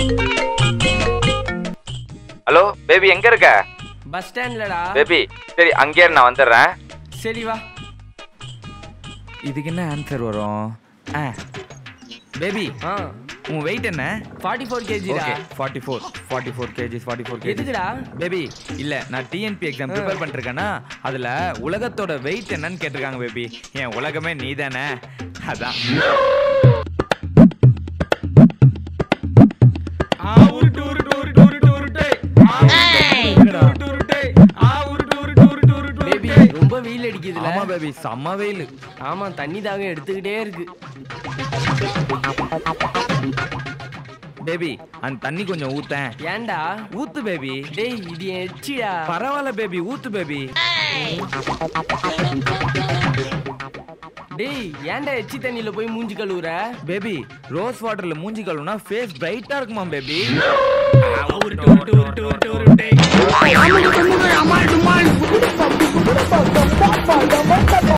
hello baby எங்க இருக்க bus ஸ்டாண்ட்லடா baby சரி அங்கேயே இரு, நான் வந்துடுறேன் சரி வா இதுக்கு என்ன ஆன்சர் வரும் ஆ பேபி ஆ உன் வெயிட் என்ன ஃபார்ட்டி ஃபோர் கேஜிடா okay forty four forty four KGs forty four KG எதுக்குடா பேபி இல்ல நான் டிஎன்பி எக்ஸாம் ப்ரிப்பேர் பண்ணிருக்கேன்னா அதுல உலகத்தோட வெயிட் என்னன்னு கேட்டிருக்காங்க பேபி என் உலகமே நீ தானே அதான் ஆ உருட்டு உருட்டு உருட்டு உருட்டு உருட்டு ஆ, உருட்டு உருட்டு ஆ உருட்டு உருட்டு உருட்டு உருட்டு பேபி ரொம்ப வெயில் அடிக்குதுல ஆமா பேபி செம்ம வெயில் ஆமா தண்ணி தாகம் எடுத்துக்கிட்டே இருக்கு பேபி அந்த தண்ணி கொஞ்சம் ஊத்தேன் ஏன்டா ஊத்து பேபி டேய் இது என் எச்சிடா பரவாயில்ல பேபி ஊத்து பேபி டேய் ஏன்டா எச்சி தண்ணியில போய் மூஞ்சி கழுவுற பேபி ரோஸ் வாட்டர்ல மூஞ்சி கழுவுனா ஃபேஸ் பிரைட்டா இருக்குமா பேபி உருட்டு உருட்டு உருட்டு உருட்டு உருட்டு